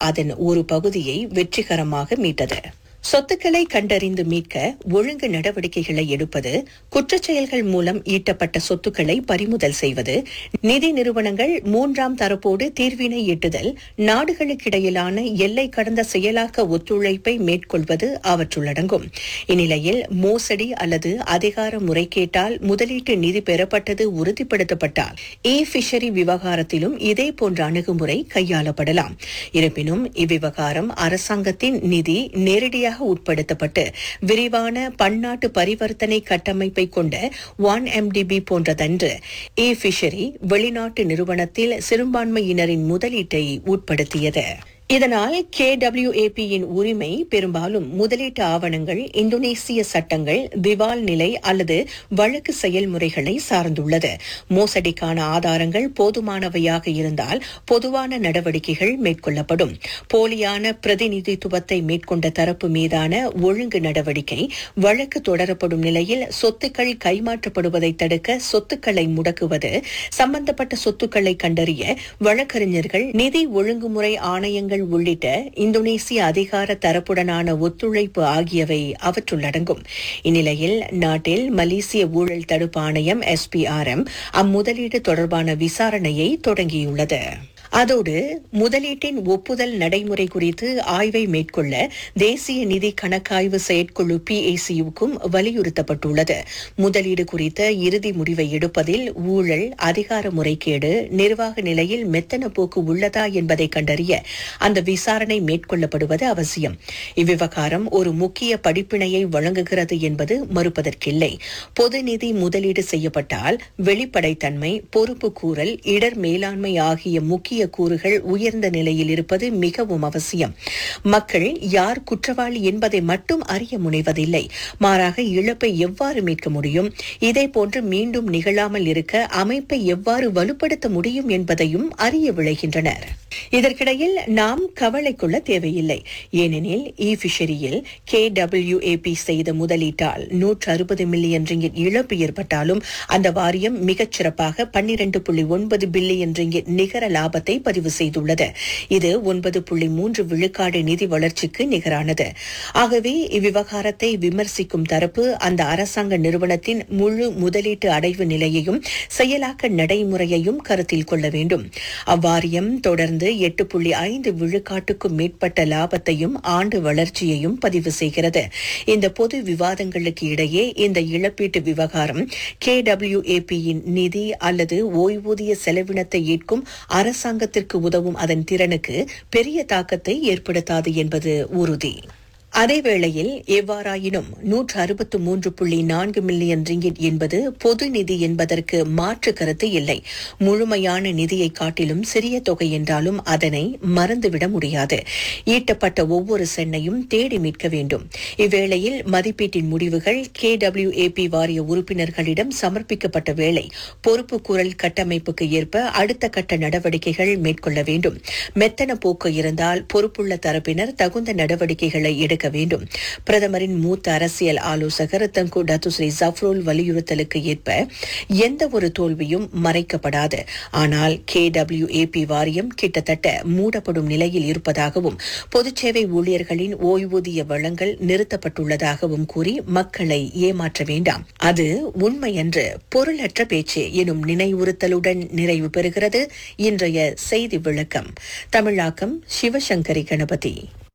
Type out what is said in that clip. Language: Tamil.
அதன் ஒரு பகுதியை வெற்றிகரமாக மீட்டது சொத்துக்களை கண்டறிந்து மீட்க ஒழுங்கு நடவடிக்கைகளை எடுப்பது குற்றச் செயல்கள் மூலம் ஈட்டப்பட்ட சொத்துக்களை பறிமுதல் செய்வது நிதி நிறுவனங்கள் மூன்றாம் தரப்போடு தீர்வினை எட்டுதல் நாடுகளுக்கிடையிலான எல்லை கடந்த செயலாக்க ஒத்துழைப்பை மேற்கொள்வது அவற்றுள்ளடங்கும் இந்நிலையில் மோசடி அல்லது அதிகார முறைகேட்டால் முதலீட்டு நிதி பெறப்பட்டது உறுதிப்படுத்தப்பட்டால் ஏ ஃபிஷரி விவகாரத்திலும் இதே போன்ற அணுகுமுறை கையாளப்படலாம் இருப்பினும் இவ்விவகாரம் அரசாங்கத்தின் நிதி நேரடியாக உட்படுத்தப்பட்டு விரிவான பன்னாட்டு பரிவர்த்தனை கட்டமைப்பை கொண்ட ஒன் எம்டிபி போன்றதன்று ஏ ஃபிஷரி வெளிநாட்டு நிறுவனத்தில் சிறுபான்மையினரின் முதலீட்டை உட்படுத்தியது இதனால் KWAP யின் உரிமை பெரும்பாலும் முதலீட்டு ஆவணங்கள் இந்தோனேசிய சட்டங்கள் திவால் நிலை அல்லது வழக்கு செயல்முறைகளை சார்ந்துள்ளது மோசடிக்கான ஆதாரங்கள் போதுமானவையாக இருந்தால் பொதுவான நடவடிக்கைகள் மேற்கொள்ளப்படும் போலியான பிரதிநிதித்துவத்தை மேற்கொண்ட தரப்பு மீதான ஒழுங்கு நடவடிக்கை வழக்கு தொடரப்படும் நிலையில் சொத்துக்கள் கைமாற்றப்படுவதை தடுக்க சொத்துக்களை முடக்குவது சம்பந்தப்பட்ட சொத்துக்களை கண்டறிய வழக்கறிஞர்கள் நிதி ஒழுங்குமுறை ஆணையங்கள் நாடுகள் உள்ளிட்ட இந்தோனேசிய அதிகார தரப்புடனான ஒத்துழைப்பு ஆகியவை அவற்றுள்ளடங்கும் இந்நிலையில் நாட்டில் மலேசிய ஊழல் தடுப்பு ஆணையம் எஸ்பிஆர்எம் அம்முதலீடு தொடர்பான விசாரணையை தொடங்கியுள்ளது அதோடு முதலீட்டின் ஒப்புதல் நடைமுறை குறித்து ஆய்வை மேற்கொள்ள தேசிய நிதி கணக்காய்வு செயற்குழு பிஏசியுக்கும் வலியுறுத்தப்பட்டுள்ளது முதலீடு குறித்த இறுதி முடிவை எடுப்பதில் ஊழல் அதிகார முறைகேடு நிர்வாக நிலையில் மெத்தன போக்கு உள்ளதா என்பதை கண்டறிய அந்த விசாரணை மேற்கொள்ளப்படுவது அவசியம் இவ்விவகாரம் ஒரு முக்கிய படிப்பினையை வழங்குகிறது என்பது மறுப்பதற்கில்லை பொது நிதி முதலீடு செய்யப்பட்டால் வெளிப்படைத்தன்மை பொறுப்பு கூறல் இடர் மேலாண்மை ஆகிய முக்கிய கூறுகள் உயர்ந்த நிலையில் இருப்பது மிகவும் அவசியம் மக்கள் யார் குற்றவாளி என்பதை மட்டும் அறிய முனைவதில்லை மாறாக இழப்பை எவ்வாறு மீட்க முடியும் இதேபோன்று மீண்டும் நிகழாமல் இருக்க அமைப்பை எவ்வாறு வலுப்படுத்த முடியும் என்பதையும் அறிய விளைகின்றனர் இதற்கிடையில் நாம் கவலை கொள்ள தேவையில்லை ஏனெனில் இ ஃபிஷரியில் கே டபிள்யூஏபி செய்த முதலீட்டால் நூற்று அறுபது மில்லியன் ரிங்கிட் இழப்பு ஏற்பட்டாலும் அந்த வாரியம் மிகச் சிறப்பாக பன்னிரண்டு புள்ளி ஒன்பது பில்லியன் ரிங்கிட் நிகர லாபத்தை பதிவு செய்துள்ளது இது ஒன்பது புள்ளி மூன்று விழுக்காடு நிதி வளர்ச்சிக்கு நிகரானது ஆகவே இவ்விவகாரத்தை விமர்சிக்கும் தரப்பு அந்த அரசாங்க நிறுவனத்தின் முழு முதலீட்டு அடைவு நிலையையும் செயலாக்க நடைமுறையையும் கருத்தில் கொள்ள வேண்டும் அவ்வாரியம் தொடர்ந்து எட்டு புள்ளி ஐந்து விழுக்காட்டுக்கும் மேற்பட்ட லாபத்தையும் ஆண்டு வளர்ச்சியையும் பதிவு செய்கிறது இந்த பொது விவாதங்களுக்கு இடையே இந்த இழப்பீட்டு விவகாரம் கேடபிள்யூஏபியின் நிதி அல்லது ஓய்வூதிய செலவினத்தை ஏற்கும் அரசாங்கத்திற்கு உதவும் அதன் திறனுக்கு பெரிய தாக்கத்தை ஏற்படுத்தாது என்பது உறுதி அதேவேளையில் எவ்வாறாயினும் நூற்று அறுபத்து மூன்று புள்ளி நான்கு மில்லியன் ரிங்கிட் என்பது பொது நிதி என்பதற்கு மாற்று கருத்து இல்லை முழுமையான நிதியை காட்டிலும் சிறிய தொகை என்றாலும் அதனை மறந்துவிட முடியாது ஈட்டப்பட்ட ஒவ்வொரு சென்னையும் தேடி மீட்க வேண்டும் இவ்வேளையில் மதிப்பீட்டின் முடிவுகள் கேடபிள்யூஏபி வாரிய உறுப்பினர்களிடம் சமர்ப்பிக்கப்பட்ட வேளை பொறுப்பு குரல் கட்டமைப்புக்கு ஏற்ப அடுத்த கட்ட நடவடிக்கைகள் மேற்கொள்ள வேண்டும் மெத்தன போக்கு இருந்தால் பொறுப்புள்ள தரப்பினர் தகுந்த நடவடிக்கைகளை எடுக்க வேண்டும் பிரதமரின் மூத்த அரசியல் ஆலோசகர் தங்கு டத்துஸ்ரீ ஜஃப்ரோல் வலியுறுத்தலுக்கு ஏற்ப எந்த ஒரு தோல்வியும் மறைக்கப்படாது ஆனால் கேடபிள்யூஏபி வாரியம் கிட்டத்தட்ட மூடப்படும் நிலையில் இருப்பதாகவும் பொதுச்சேவை ஊழியர்களின் ஓய்வூதிய வழங்கல் நிறுத்தப்பட்டுள்ளதாகவும் கூறி மக்களை ஏமாற்ற வேண்டாம் அது உண்மையன்று பொருளற்ற பேச்சு எனும் நினைவுறுத்தலுடன் நிறைவு பெறுகிறது இன்றைய செய்தி விளக்கம் தமிழாக்கம் சிவசங்கரி கணபதி